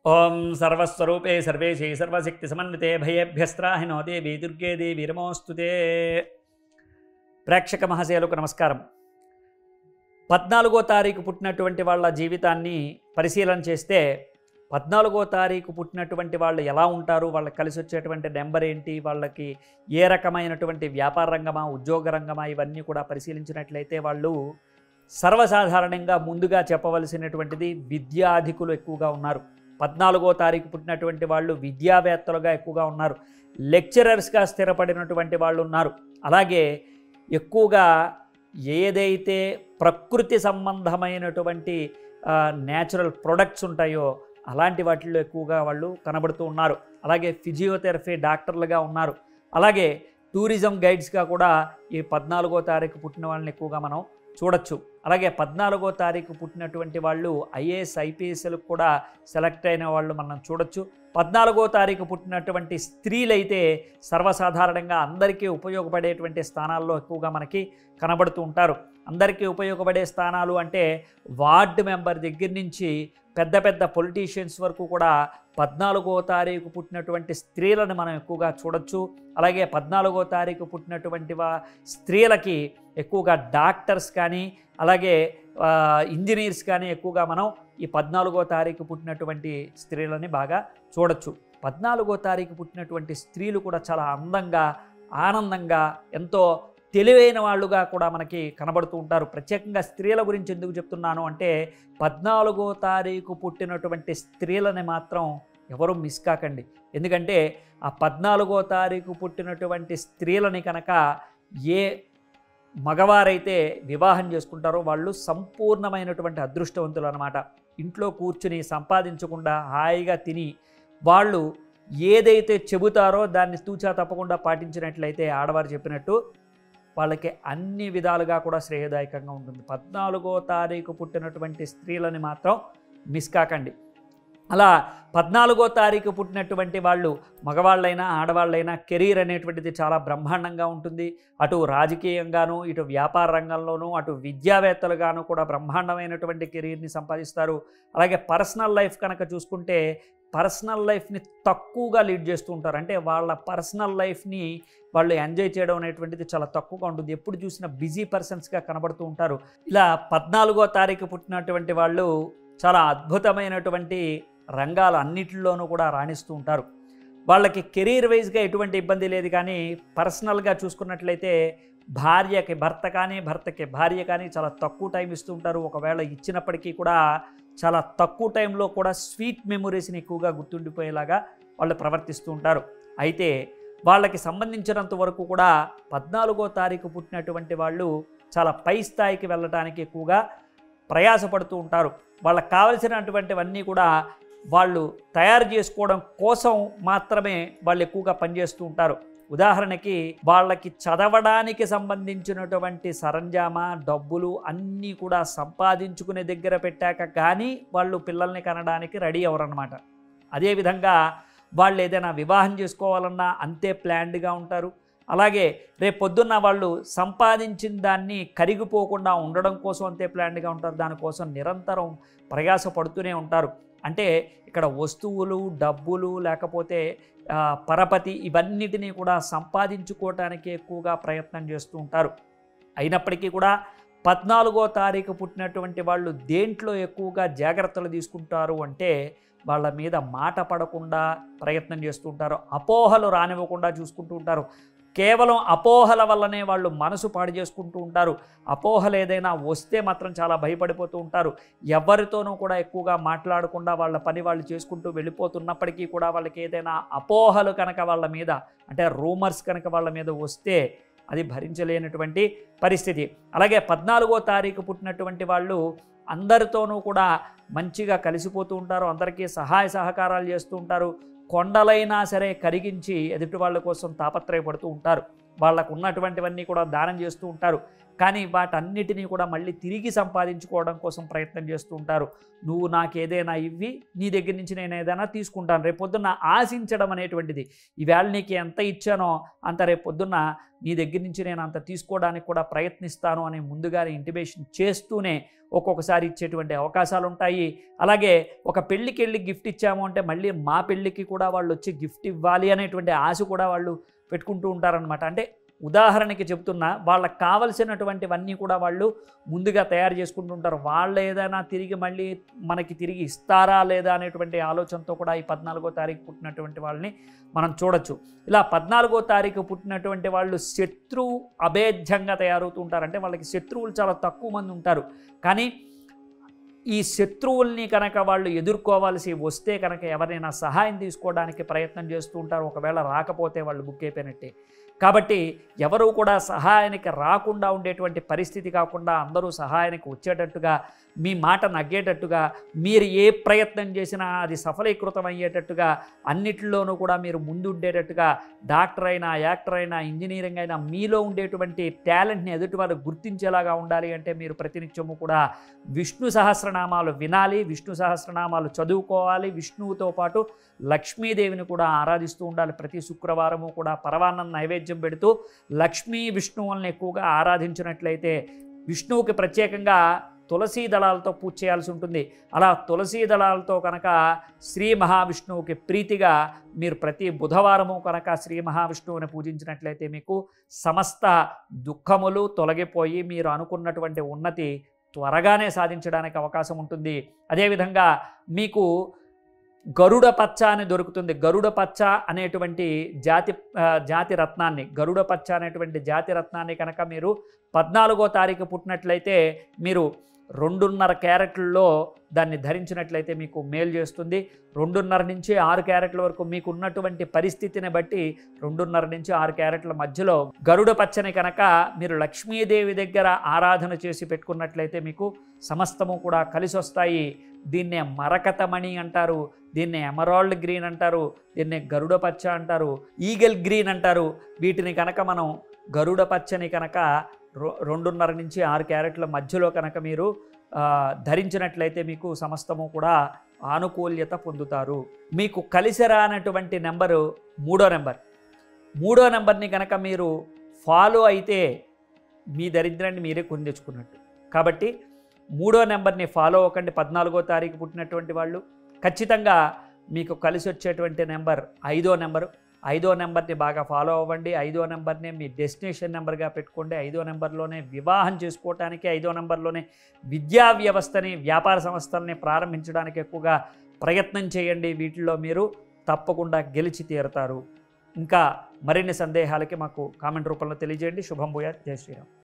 ఓం సర్వస్వరూపే సర్వేశే సర్వశక్తి సమన్వితే భయేభ్యస్త్రాహినో దేవి దుర్గే దేవి రమోస్తుతే ప్రేక్షక మహాశయులకు నమస్కారం పద్నాలుగో తారీఖు పుట్టినటువంటి వాళ్ళ జీవితాన్ని పరిశీలన చేస్తే పద్నాలుగో తారీఖు పుట్టినటువంటి వాళ్ళు ఎలా ఉంటారు వాళ్ళకి కలిసి వచ్చేటువంటి నెంబర్ ఏంటి వాళ్ళకి ఏ రకమైనటువంటి వ్యాపార రంగమా ఉద్యోగ రంగమా ఇవన్నీ కూడా పరిశీలించినట్లయితే వాళ్ళు సర్వసాధారణంగా ముందుగా చెప్పవలసినటువంటిది విద్యాధికులు ఎక్కువగా ఉన్నారు పద్నాలుగో తారీఖు పుట్టినటువంటి వాళ్ళు విద్యావేత్తలుగా ఎక్కువగా ఉన్నారు లెక్చరర్స్గా స్థిరపడినటువంటి వాళ్ళు ఉన్నారు అలాగే ఎక్కువగా ఏదైతే ప్రకృతి సంబంధమైనటువంటి న్యాచురల్ ప్రొడక్ట్స్ ఉంటాయో అలాంటి వాటిల్లో ఎక్కువగా వాళ్ళు కనబడుతూ ఉన్నారు అలాగే ఫిజియోథెరపీ డాక్టర్లుగా ఉన్నారు అలాగే టూరిజం గైడ్స్గా కూడా ఈ పద్నాలుగో తారీఖు పుట్టిన వాళ్ళని ఎక్కువగా మనం చూడొచ్చు అలాగే పద్నాలుగో తారీఖు పుట్టినటువంటి వాళ్ళు ఐఏఎస్ ఐపీఎస్లకు కూడా సెలెక్ట్ అయిన వాళ్ళు మనం చూడొచ్చు పద్నాలుగో తారీఖు పుట్టినటువంటి స్త్రీలైతే సర్వసాధారణంగా అందరికీ ఉపయోగపడేటువంటి స్థానాల్లో ఎక్కువగా మనకి కనబడుతూ ఉంటారు అందరికీ ఉపయోగపడే స్థానాలు అంటే వార్డు మెంబర్ దగ్గర నుంచి పెద్ద పెద్ద పొలిటీషియన్స్ వరకు కూడా పద్నాలుగో తారీఖు పుట్టినటువంటి స్త్రీలను మనం ఎక్కువగా చూడొచ్చు అలాగే పద్నాలుగో తారీఖు పుట్టినటువంటి వా స్త్రీలకి ఎక్కువగా డాక్టర్స్ కానీ అలాగే ఆ, ఇంజనీర్స్ కానీ ఎక్కువగా మనం ఈ పద్నాలుగో తారీఖు పుట్టినటువంటి స్త్రీలని బాగా చూడొచ్చు పద్నాలుగో తారీఖు పుట్టినటువంటి స్త్రీలు కూడా చాలా అందంగా ఆనందంగా ఎంతో తెలివైన వాళ్ళుగా కూడా మనకి కనబడుతూ ఉంటారు ప్రత్యేకంగా స్త్రీల గురించి ఎందుకు చెప్తున్నాను అంటే పద్నాలుగో తారీఖు పుట్టినటువంటి స్త్రీలని మాత్రం ఎవరు మిస్ కాకండి ఎందుకంటే ఆ పద్నాలుగో తారీఖు పుట్టినటువంటి స్త్రీలని కనుక ఏ మగవారైతే వివాహం చేసుకుంటారో వాళ్ళు సంపూర్ణమైనటువంటి అదృష్టవంతులు అనమాట ఇంట్లో కూర్చుని సంపాదించకుండా హాయిగా తిని వాళ్ళు ఏదైతే చెబుతారో దాన్ని తూచా తప్పకుండా పాటించినట్లయితే ఆడవారు చెప్పినట్టు వాళ్ళకి అన్ని విధాలుగా కూడా శ్రేయదాయకంగా ఉంటుంది పద్నాలుగో తారీఖు పుట్టినటువంటి స్త్రీలని మాత్రం మిస్ కాకండి అలా పద్నాలుగో తారీఖు పుట్టినటువంటి వాళ్ళు మగవాళ్ళైనా ఆడవాళ్ళైనా కెరీర్ అనేటువంటిది చాలా బ్రహ్మాండంగా ఉంటుంది అటు రాజకీయంగాను ఇటు వ్యాపార రంగంలోనూ అటు విద్యావేత్తలుగాను కూడా బ్రహ్మాండమైనటువంటి కెరీర్ని సంపాదిస్తారు అలాగే పర్సనల్ లైఫ్ కనుక చూసుకుంటే పర్సనల్ లైఫ్ని తక్కువగా లీడ్ చేస్తూ ఉంటారు అంటే వాళ్ళ పర్సనల్ లైఫ్ని వాళ్ళు ఎంజాయ్ చేయడం అనేటువంటిది చాలా తక్కువగా ఉంటుంది ఎప్పుడు చూసినా బిజీ పర్సన్స్గా కనబడుతూ ఉంటారు ఇలా పద్నాలుగో తారీఖు పుట్టినటువంటి వాళ్ళు చాలా అద్భుతమైనటువంటి రంగాలు అన్నిటిలోనూ కూడా రాణిస్తూ ఉంటారు వాళ్ళకి కెరీర్ వైజ్గా ఎటువంటి ఇబ్బంది లేదు కానీ పర్సనల్గా చూసుకున్నట్లయితే భార్యకి భర్త కానీ భర్తకి భార్య కానీ చాలా తక్కువ టైం ఇస్తూ ఉంటారు ఒకవేళ ఇచ్చినప్పటికీ కూడా చాలా తక్కువ టైంలో కూడా స్వీట్ మెమొరీస్ని ఎక్కువగా గుర్తుండిపోయేలాగా వాళ్ళు ప్రవర్తిస్తూ ఉంటారు అయితే వాళ్ళకి సంబంధించినంత వరకు కూడా పద్నాలుగో తారీఖు పుట్టినటువంటి వాళ్ళు చాలా పై స్థాయికి వెళ్ళడానికి ఎక్కువగా ప్రయాసపడుతూ ఉంటారు వాళ్ళకి కావలసినటువంటివన్నీ కూడా వాళ్ళు తయారు చేసుకోవడం కోసం మాత్రమే వాళ్ళు ఎక్కువగా పనిచేస్తూ ఉంటారు ఉదాహరణకి వాళ్ళకి చదవడానికి సంబంధించినటువంటి సరంజామా డబ్బులు అన్నీ కూడా సంపాదించుకునే దగ్గర పెట్టాక కానీ వాళ్ళు పిల్లల్ని కనడానికి రెడీ అవ్వరన్నమాట అదేవిధంగా వాళ్ళు ఏదైనా వివాహం చేసుకోవాలన్నా అంతే ప్లాన్డ్గా ఉంటారు అలాగే రేపు పొద్దున్న వాళ్ళు సంపాదించిన దాన్ని కరిగిపోకుండా ఉండడం కోసం అంతే ప్లాన్డ్గా ఉంటారు దానికోసం నిరంతరం ప్రయాసపడుతూనే ఉంటారు అంటే ఇక్కడ వస్తువులు డబ్బులు లేకపోతే ఆ, పరపతి ఇవన్నిటినీ కూడా సంపాదించుకోవటానికి ఎక్కువగా ప్రయత్నం చేస్తూ ఉంటారు అయినప్పటికీ కూడా పద్నాలుగో తారీఖు పుట్టినటువంటి వాళ్ళు దేంట్లో ఎక్కువగా జాగ్రత్తలు తీసుకుంటారు అంటే వాళ్ళ మీద మాట పడకుండా ప్రయత్నం చేస్తూ ఉంటారు అపోహలు రానివ్వకుండా చూసుకుంటూ ఉంటారు కేవలం అపోహల వల్లనే వాళ్ళు మనసు పాడు చేసుకుంటూ ఉంటారు అపోహలు ఏదైనా వస్తే మాత్రం చాలా భయపడిపోతూ ఉంటారు ఎవరితోనూ కూడా ఎక్కువగా మాట్లాడకుండా వాళ్ళ పని వాళ్ళు చేసుకుంటూ వెళ్ళిపోతున్నప్పటికీ కూడా వాళ్ళకి ఏదైనా అపోహలు కనుక వాళ్ళ మీద అంటే రూమర్స్ కనుక వాళ్ళ మీద వస్తే అది భరించలేనటువంటి పరిస్థితి అలాగే పద్నాలుగో తారీఖు పుట్టినటువంటి వాళ్ళు అందరితోనూ కూడా మంచిగా కలిసిపోతూ ఉంటారు అందరికీ సహాయ సహకారాలు చేస్తూ ఉంటారు కొండలైనా సరే కరిగించి ఎదుటి వాళ్ళ కోసం తాపత్రయపడుతూ ఉంటారు వాళ్ళకు ఉన్నటువంటివన్నీ కూడా దానం చేస్తూ ఉంటారు కానీ వాటన్నిటినీ కూడా మళ్ళీ తిరిగి సంపాదించుకోవడం కోసం ప్రయత్నం చేస్తూ ఉంటారు నువ్వు నాకు ఏదైనా ఇవ్వి నీ దగ్గర నుంచి నేను ఏదైనా తీసుకుంటాను రేపు పొద్దున్న ఆశించడం అనేటువంటిది ఈవేళ నీకు ఎంత ఇచ్చానో అంత రేపు పొద్దున్న నీ దగ్గర నుంచి నేను అంత తీసుకోవడానికి కూడా ప్రయత్నిస్తాను అని ముందుగానే ఇంటిమేషన్ చేస్తూనే ఒక్కొక్కసారి ఇచ్చేటువంటి అవకాశాలు ఉంటాయి అలాగే ఒక పెళ్ళికి వెళ్ళి గిఫ్ట్ ఇచ్చాము అంటే మళ్ళీ మా పెళ్ళికి కూడా వాళ్ళు వచ్చి గిఫ్ట్ ఇవ్వాలి అనేటువంటి ఆశ కూడా వాళ్ళు పెట్టుకుంటూ ఉంటారనమాట అంటే ఉదాహరణకి చెప్తున్నా వాళ్ళకి కావలసినటువంటివన్నీ కూడా వాళ్ళు ముందుగా తయారు చేసుకుంటూ ఉంటారు వాళ్ళు ఏదైనా తిరిగి మళ్ళీ మనకి తిరిగి ఇస్తారా లేదా అనేటువంటి ఆలోచనతో కూడా ఈ పద్నాలుగో తారీఖు పుట్టినటువంటి వాళ్ళని మనం చూడొచ్చు ఇలా పద్నాలుగో తారీఖు పుట్టినటువంటి వాళ్ళు శత్రువు అభేద్యంగా తయారవుతూ ఉంటారు అంటే వాళ్ళకి శత్రువులు చాలా తక్కువ మంది ఉంటారు కానీ ఈ శత్రువుల్ని కనుక వాళ్ళు ఎదుర్కోవాల్సి వస్తే కనుక ఎవరైనా సహాయం తీసుకోవడానికి ప్రయత్నం చేస్తూ ఉంటారు ఒకవేళ రాకపోతే వాళ్ళు బుక్ అయిపోయినట్టే కాబట్టి ఎవరు కూడా సహాయానికి రాకుండా ఉండేటువంటి పరిస్థితి కాకుండా అందరూ సహాయానికి వచ్చేటట్టుగా మీ మాట నగ్గేటట్టుగా మీరు ఏ ప్రయత్నం చేసినా అది సఫలీకృతం అయ్యేటట్టుగా అన్నిటిలోనూ కూడా మీరు ముందు ఉండేటట్టుగా డాక్టర్ అయినా యాక్టర్ అయినా ఇంజనీరింగ్ అయినా మీలో ఉండేటువంటి టాలెంట్ని ఎదుటివారు గుర్తించేలాగా ఉండాలి అంటే మీరు ప్రతినిత్యము కూడా విష్ణు సహస్రనామాలు వినాలి విష్ణు సహస్రనామాలు చదువుకోవాలి విష్ణువుతో పాటు లక్ష్మీదేవిని కూడా ఆరాధిస్తూ ఉండాలి ప్రతి శుక్రవారము కూడా పరవాన్నం నైవేద్యం పెడుతూ లక్ష్మీ విష్ణువుల్ని ఎక్కువగా ఆరాధించినట్లయితే విష్ణువుకి ప్రత్యేకంగా తులసీ దళాలతో పూజ చేయాల్సి ఉంటుంది అలా తులసీ దళాలతో కనుక శ్రీ మహావిష్ణువుకి ప్రీతిగా మీరు ప్రతి బుధవారము కనుక శ్రీ మహావిష్ణువుని పూజించినట్లయితే మీకు సమస్త దుఃఖములు తొలగిపోయి మీరు అనుకున్నటువంటి ఉన్నతి త్వరగానే సాధించడానికి అవకాశం ఉంటుంది అదేవిధంగా మీకు గరుడ పచ్చ అని దొరుకుతుంది గరుడ పచ్చ అనేటువంటి జాతి ఆ, జాతి రత్నాన్ని గరుడ పచ్చ అనేటువంటి జాతి రత్నాన్ని కనుక మీరు పద్నాలుగో తారీఖు పుట్టినట్లయితే మీరు రెండున్నర క్యారెట్లలో దాన్ని ధరించినట్లయితే మీకు మేలు చేస్తుంది రెండున్నర నుంచి ఆరు క్యారెట్ల వరకు మీకు ఉన్నటువంటి పరిస్థితిని బట్టి రెండున్నర నుంచి ఆరు క్యారెట్ల మధ్యలో గరుడ పచ్చని కనుక మీరు లక్ష్మీదేవి దగ్గర ఆరాధన చేసి పెట్టుకున్నట్లయితే మీకు సమస్తము కూడా కలిసి వస్తాయి దీన్నే మరకతమణి అంటారు దీన్ని ఎమరాల్డ్ గ్రీన్ అంటారు దీన్ని గరుడ పచ్చ అంటారు ఈగల్ గ్రీన్ అంటారు వీటిని కనుక మనం గరుడ పచ్చని కనుక రొ- రెండున్నర నుంచి ఆరు క్యారెట్ల మధ్యలో కనుక మీరు ఆ, ధరించినట్లయితే మీకు సమస్తము కూడా ఆనుకూల్యత పొందుతారు మీకు కలిసి రానటువంటి నెంబరు మూడో నెంబర్ మూడో నెంబర్ని కనుక మీరు ఫాలో అయితే మీ దరిద్రాన్ని మీరే కొని తెచ్చుకున్నట్టు కాబట్టి మూడో నెంబర్ని ఫాలో అవ్వకండి పద్నాలుగో తారీఖు పుట్టినటువంటి వాళ్ళు ఖచ్చితంగా మీకు కలిసి వచ్చేటువంటి నెంబర్ ఐదో నెంబరు ఐదో నెంబర్ని బాగా ఫాలో అవ్వండి ఐదో నెంబర్ని మీ డెస్టినేషన్ నెంబర్గా పెట్టుకోండి ఐదో నెంబర్లోనే వివాహం చేసుకోవటానికి ఐదో నెంబర్లోనే విద్యా వ్యవస్థని వ్యాపార సంస్థల్ని ప్రారంభించడానికి ఎక్కువగా ప్రయత్నం చేయండి వీటిల్లో మీరు తప్పకుండా గెలిచి తీరుతారు ఇంకా మరిన్ని సందేహాలకి మాకు కామెంట్ రూపంలో తెలియజేయండి శుభం భూయా జై శ్రీరామ్